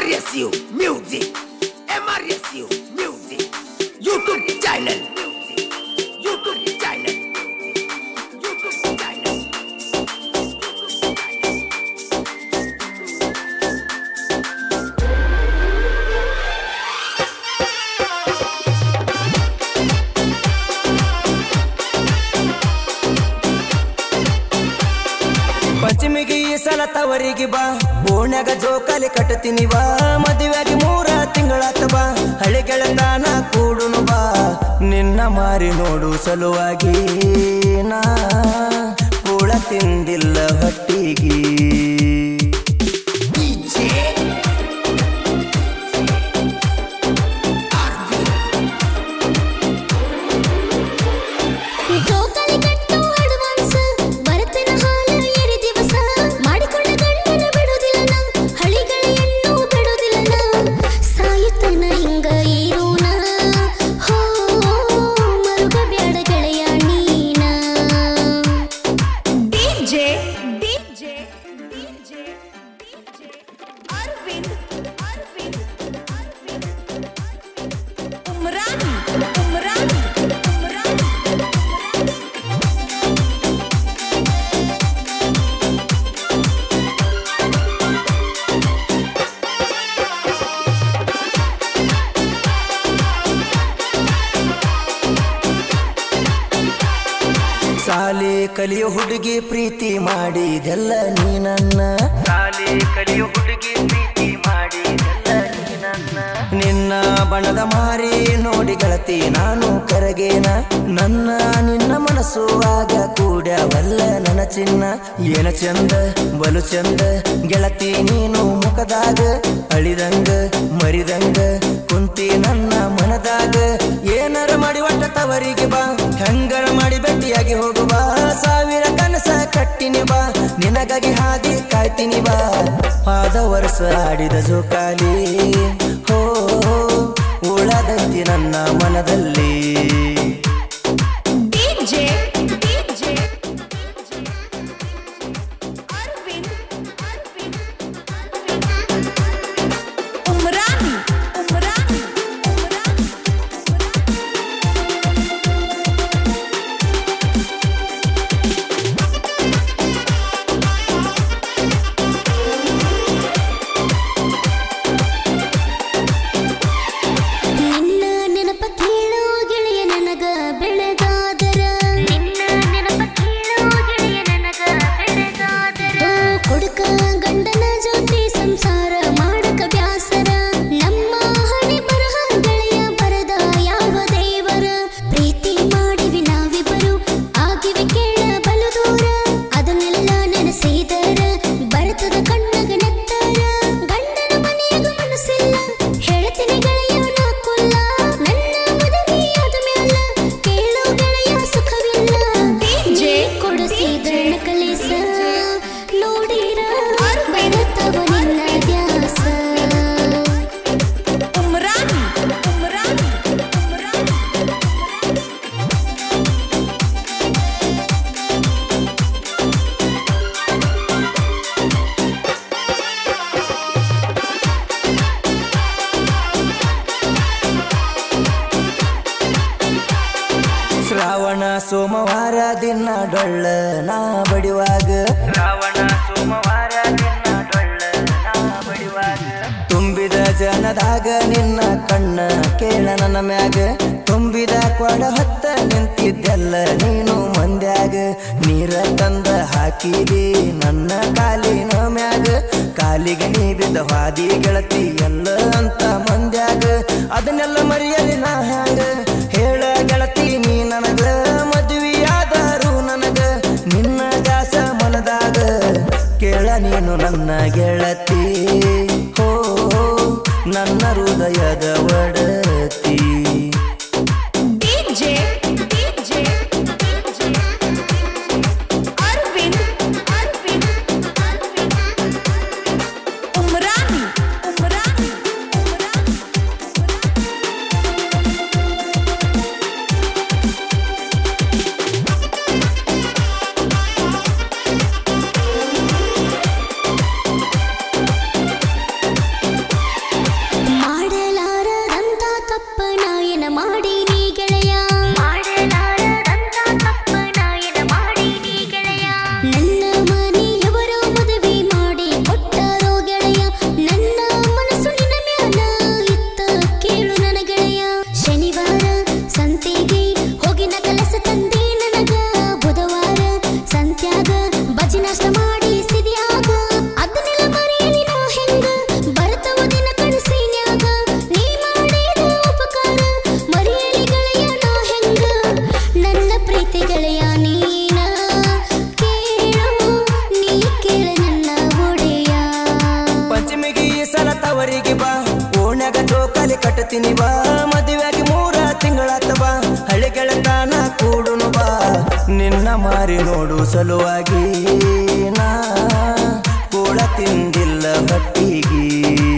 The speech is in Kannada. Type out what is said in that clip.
MRSU Music MRSU Music YouTube channel YouTube channel YouTube channel ಪಂಚಮಿಗೆ ಈ ಸಲ ತವರಿಗೆ ಬಾ ಓಣ್ಯಾಗ ಜೋಕಾಲಿ ಕಟ್ಟತೀನಿ ಬಾ ಮದುವೆಯಾಗಿ ಮೂರ ತಿಂಗಳಾತ ಬಾ ಹಳೆ ಗೆಳತಾನ ಕೂಡುನು ಬಾ ನಿನ್ನ ಮಾರಿ ನೋಡು ಸಲುವಾಗಿ ನಾ ಕೂಳ ತಿಂದಿಲ್ಲ ಹೊಟ್ಟಿಗೆ DJ ಜೋಕಾಲಿ ಕಟ್ಟು ಅಡ್ವಾನ್ಸ್ ಬರತನ ಹಾಲ ಎರಿ ದಿವಸ ಮಾಡಿಕೊಂಡ ಗಂಡನ ಬಿಡುದಿಲ್ಲ ನಾ ಹಳಿಗಳೆಯನ್ನು ಬಿಡುದಿಲ್ಲ ನಾ ಸಾಯುತ್ತನ ಹಿಂಗ ಇರೋಣ ಹೋ ಮರುಗ ಬ್ಯಾಡ ಗೆಳೆಯ ನೀನ DJ, DJ, DJ, DJ, Arvind, Arvind, Arvind, Umrani, Umrani, Umrani, Umrani. ಸಾಲಿ ಕಲಿಯೋ ಹುಡುಗಿ ಪ್ರೀತಿ ಮಾಡಿದೆಲ್ಲ ನೀ ನನ್ನ ಸಾಲಿ ಕಲಿಯೋ ಹುಡುಗಿ ಪ್ರೀತಿ ಮಾಡಿದೆಲ್ಲ ನೀ ನನ್ನ ನಿನ್ನ ಬಣದ ಮಾರಿ ನೋಡಿ ಗೆಳತಿ ನಾನು ಕರಗೇನ ನನ್ನ ನಿನ್ನ ಮನಸ್ಸು ಆಗ ಕೂಡ್ಯವಲ್ಲ ನನ್ನ ಚಿನ್ನ ಏನ ಚಂದ ಬಲು ಚಂದ ಗೆಳತಿ ನೀನು ಮುಖದಾಗ ಅಳಿದಂಗ ಮರಿದಂಗ ಕುಂತಿ ನನ್ನ ಮನದಾಗ ಏನಾರ ಮಾಡಿ ಒಟ್ಟ ತವರಿಗೆ ಬಾ ಹೆಂಗರ ಮಾಡಿ ಭೇಟಿಯಾಗಿ ಹೋಗುವ ಸಾವಿರ ಕನಸ ಕಟ್ಟಿನಿ ಬಾ ನಿನಗಾಗಿ ಹಾದಿ ಕಾಯ್ತೀನಿ ಬಾ ಆದ ವರ್ಷ ಆಡಿದ ಜೋಕಾಲಿ ಹೋ ಉಳದಂತಿ ನನ್ನ ಮನದಲ್ಲಿ DJ, DJ, Arvind, Arvind, Arvind. Umrani, Umrani, Umrani, Umrani. ನಿನ್ನ ನೆನಪ ಕೇಳೋ ಗೆಳೆಯ ನನಗ ಬೆಳೆದಾದರ ನಿನ್ನ ನೆನಪ ಕೇಳೋ ಗೆಳೆಯ ನನಗ ಬೆಳೆದಾದರ ಕೊಡುಕ ಗಂಡನ ಜೊತೆ ಸಂಸಾರ ಮಾಡಕ ಬ್ಯಾಸರ ನಮ್ಮ ಹಣೆ ಬರಹ ಗೆಳೆಯ ಬರದ ಯಾವ ದೇವರ ಪ್ರೀತಿ ಮಾಡಿವಿ ನಾವಿಬ್ಬರು ಆಗಿವೆ ಕೇಳ ಬಲು ದೂರ ಅದನ್ನೆಲ್ಲ ನೆನೆಸಿದರ ಬರ್ತದ ಕಣ್ಣಗ ನೆತ್ತರ ಗಂಡನ ಮನೆಯಾಗ ಮನಸ್ಸಿಲ್ಲ ಹೇಳ್ತೀನಿ ಗೆಳೆಯ ನಾ ಕೊಲ್ಲ ನನ್ನ ಮದುವೆಯಾದ ಮ್ಯಾಲ ಕೇಳೋ ಗೆಳೆಯ ಸುಖವಿಲ್ಲ DJ, ಕೊಡಿಸಿದ ಕಲಿಸ ನೋಡಿರ ಬರುತ್ತವ ನಿನ್ನ ದ್ಯಾಸ Umrani, Umrani, Umrani. ಶ್ರಾವಣ ಸೋಮವಾರ ದಿನ ಡೊಳ್ಳ ನಾ ಬಡಿವಾಗ ಶ್ರಾವಣ ಸೋಮವಾರ ದಿನ ಡೊಳ್ಳ ನಾ ಬಡಿವಾಗ ತುಂಬಿದ ಜನದಾಗ ನಿನ್ನ ಕಣ್ಣ ಕೇಳ ನನ್ನ ಮ್ಯಾಗ ತುಂಬಿದ ಕೊಡ ಹೊತ್ತ ನಿಂತಿದ್ದೆಲ್ಲ ನೀನು ಮಂದ್ಯಾಗ ನೀರ ತಂದ ಹಾಕಿದಿ ನನ್ನ ಕಾಲಿನ ಮ್ಯಾಗ ಕಾಲಿಗೆ ನೀ ಬಿದ್ದ ಹಾದಿ ಗೆಳತಿ ಎಲ್ಲ ಅಂತ ಮಂದ್ಯಾಗ ಅದನ್ನೆಲ್ಲ ಮರೆಯಲಿ ನಾ ಹ್ಯಾಂಗ ಹೇಳ ಗೆಳತಿ ನೀ ನನಗ ಮದುವೆಯಾದರು ನನಗ ನಿನ್ನ ದಾಸ ಮನದಾಗ ಕೇಳ ನೀನು ನನ್ನ ಗೆಳತಿ ಹೋ ನನ್ನ ಹೃದಯದ ಒಡತಿ DJ, DJ, DJ. Arvind, Arvind, Arvind. Umrani, Umrani, Umrani. ಗೆಳೆಯ ಕರಿತೀನಿ ಬಾ ಮದುವೆಗೆ ಮೂರ ತಿಂಗಳಾತ ಬಾ ಹಳ್ಳಿ ಗೆಳತಾನ ಕೂಡುನು ಬಾ ನಿನ್ನ ಮಾರಿ ನೋಡು ಸಲುವಾಗಿ ನಾ ಕೂಡ ತಿಂದಿಲ್ಲ ಹೊಟ್ಟಿಗೆ